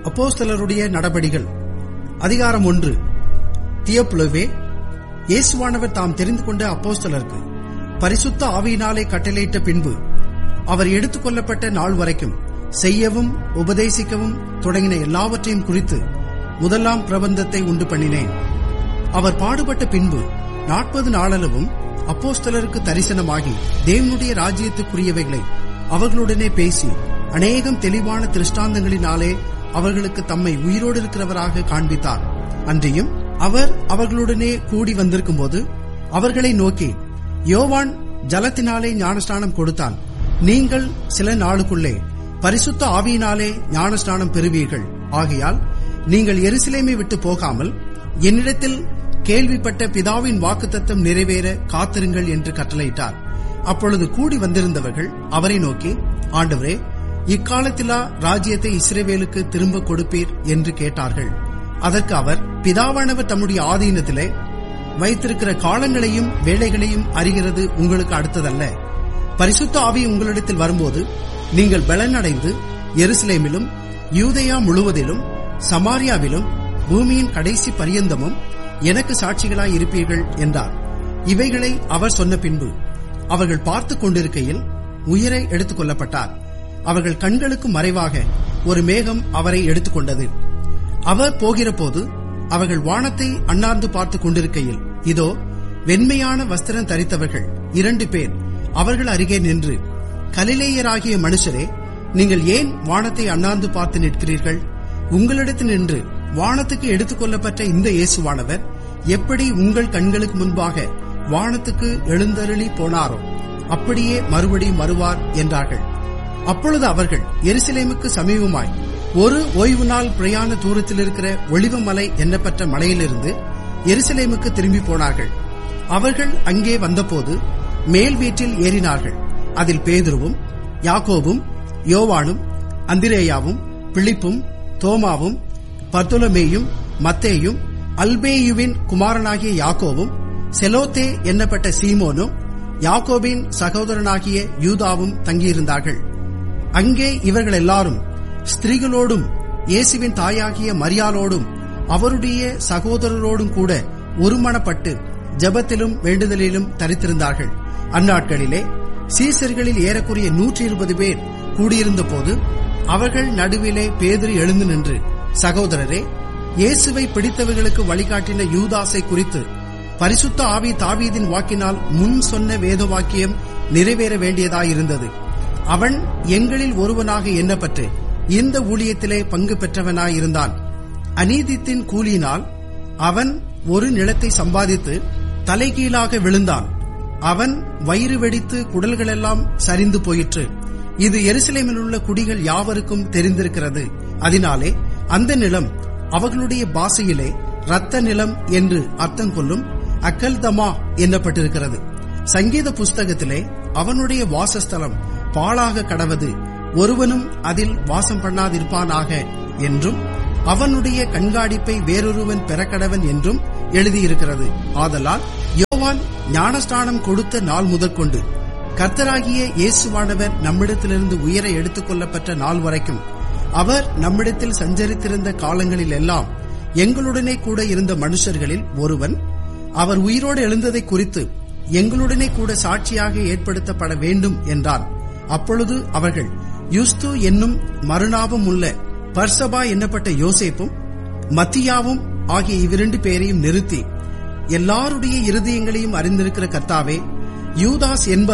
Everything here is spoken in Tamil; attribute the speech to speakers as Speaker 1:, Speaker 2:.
Speaker 1: அப்போஸ்தலருடைய நடபடிகள் அதிகாரம் ஒன்று தியோப்புலவே இயேசுவானவர் தாம் தெரிந்து கொண்ட அப்போஸ்தலருக்கு பரிசுத்த ஆவியினாலே கட்டளையிட்ட பின்பு அவர் எடுத்துக் கொள்ளப்பட்ட நாள் வரைக்கும் செய்யவும் உபதேசிக்கவும் தொடங்கின எல்லாவற்றையும் குறித்து முதலாம் பிரபந்தத்தை உண்டு பண்ணினேன் அவர் பாடுபட்ட பின்பு நாற்பது நாளளவும் அப்போஸ்தலருக்கு தரிசனமாகி தேவனுடைய ராஜ்யத்துக்குரியவைகளை அவர்களுடனே பேசி அநேகம் தெளிவான திருஷ்டாந்தங்களினாலே அவர்களுக்கு தம்மை உயிரோடு இருக்கிறவராக காண்பித்தார் அன்றியும் அவர் அவர்களுடனே கூடி வந்திருக்கும் போது அவர்களை நோக்கி யோவான் ஜலத்தினாலே ஞானஸ்நானம் கொடுத்தான் நீங்கள் சில நாளுக்குள்ளே பரிசுத்த ஆவியினாலே ஞானஸ்நானம் பெறுவீர்கள் ஆகையால் நீங்கள் எருசலேமை விட்டு போகாமல் என்னிடத்தில் கேள்விப்பட்ட பிதாவின் வாக்குத்தத்தம் நிறைவேற காத்திருங்கள் என்று கட்டளையிட்டார் அப்பொழுது கூடி வந்திருந்தவர்கள் அவரை நோக்கி ஆண்டவரே இக்காலத்திலா ராஜ்யத்தை இஸ்ரேவேலுக்கு திரும்ப கொடுப்பீர் என்று கேட்டார்கள் அதற்கு அவர் பிதாவானவர் தம்முடைய ஆதீனத்திலே வைத்திருக்கிற காலங்களையும் வேலைகளையும் அறிகிறது உங்களுக்கு அடுத்ததல்ல பரிசுத்த ஆவி உங்களிடத்தில் வரும்போது நீங்கள் பலனடைந்து எருசலேமிலும் யூதயா முழுவதிலும் சமாரியாவிலும் பூமியின் கடைசி பரியந்தமும் எனக்கு சாட்சிகளாய் இருப்பீர்கள் என்றார் இவைகளை அவர் சொன்ன பின்பு அவர்கள் பார்த்துக் கொண்டிருக்கையில் உயிரை எடுத்துக் கொள்ளப்பட்டார் அவர்கள் கண்களுக்கு மறைவாக ஒரு மேகம் அவரை எடுத்துக்கொண்டது அவர் போகிற போது அவர்கள் வானத்தை அண்ணாந்து பார்த்துக் கொண்டிருக்கையில் இதோ வெண்மையான வஸ்திரம் தரித்தவர்கள் இரண்டு பேர் அவர்கள் அருகே நின்று கலிலேயராகிய மனுஷரே நீங்கள் ஏன் வானத்தை அண்ணாந்து பார்த்து நிற்கிறீர்கள் உங்களிடத்தில் நின்று வானத்துக்கு எடுத்துக் கொள்ளப்பட்ட இந்த இயேசுவானவர் எப்படி உங்கள் கண்களுக்கு முன்பாக வானத்துக்கு எழுந்தருளி போனாரோ அப்படியே மறுபடியும் வருவார் என்றார்கள் அப்பொழுது அவர்கள் எருசலேமுக்கு சமீபமாய் ஒரு ஓய்வு நாள் பிரயாண தூரத்தில் இருக்கிற ஒளிவமலை எண்ணப்பட்ட மலையிலிருந்து எருசலேமுக்கு திரும்பி போனார்கள் அவர்கள் அங்கே வந்தபோது மேல் வீட்டில் ஏறினார்கள் அதில் பேதுருவும் யாக்கோபும் யோவானும் அந்திரேயாவும் பிலிப்பும் தோமாவும் பர்துலமேயும் மத்தேயும் அல்பேயுவின் குமாரனாகிய யாக்கோவும் செலோத்தே எண்ணப்பட்ட சீமோனும் யாக்கோபின் சகோதரனாகிய யூதாவும் தங்கியிருந்தார்கள் அங்கே இவர்கள் எல்லாரும் ஸ்திரீகளோடும் இயேசுவின் தாயாகிய மரியாளோடும் அவருடைய சகோதரரோடும் கூட ஒருமனப்பட்டு ஜபத்திலும் வேண்டுதலிலும் தரித்திருந்தார்கள் அந்நாட்களிலே சீசர்களில் ஏறக்குறைய நூற்றி இருபது பேர் கூடியிருந்த போது அவர்கள் நடுவிலே பேதிரி எழுந்து நின்று சகோதரரே இயேசுவை பிடித்தவர்களுக்கு வழிகாட்டின யூதாசை குறித்து பரிசுத்த ஆவி தாவீதின் வாக்கினால் முன் சொன்ன வேத வாக்கியம் நிறைவேற வேண்டியதாயிருந்தது அவன் எங்களில் ஒருவனாக எண்ணப்பட்டு இந்த ஊழியத்திலே பங்கு பெற்றவனாயிருந்தான் அநீதித்தின் கூலியினால் அவன் ஒரு நிலத்தை சம்பாதித்து தலைகீழாக விழுந்தான் அவன் வயிறு வெடித்து குடல்களெல்லாம் சரிந்து போயிற்று இது எருசலேமில் உள்ள குடிகள் யாவருக்கும் தெரிந்திருக்கிறது அதனாலே அந்த நிலம் அவர்களுடைய பாஷையிலே ரத்த நிலம் என்று அர்த்தம் கொள்ளும் அக்கல்தமா எண்ணப்பட்டிருக்கிறது சங்கீத புஸ்தகத்திலே அவனுடைய வாசஸ்தலம் பாழாக கடவது ஒருவனும் அதில் வாசம் பண்ணாதிருப்பானாக என்றும் அவனுடைய கண்காணிப்பை வேறொருவன் பெறக்கடவன் என்றும் எழுதியிருக்கிறது ஆதலால் யோவான் ஞானஸ்தானம் கொடுத்த நாள் முதற்கொண்டு கர்த்தராகிய இயேசுவானவர் நம்மிடத்திலிருந்து உயர எடுத்துக் கொள்ளப்பட்ட நாள் வரைக்கும் அவர் நம்மிடத்தில் சஞ்சரித்திருந்த காலங்களில் எல்லாம் எங்களுடனே கூட இருந்த மனுஷர்களில் ஒருவன் அவர் உயிரோடு எழுந்ததை குறித்து எங்களுடனே கூட சாட்சியாக ஏற்படுத்தப்பட வேண்டும் என்றான் அப்பொழுது அவர்கள் யுஸ்து என்னும் மறுநாபம் உள்ள பர்சபா என்னப்பட்ட யோசேப்பும் மத்தியாவும் ஆகிய இவ்விரண்டு பேரையும் நிறுத்தி எல்லாருடைய இருதயங்களையும் அறிந்திருக்கிற கர்த்தாவே யூதாஸ் என்ப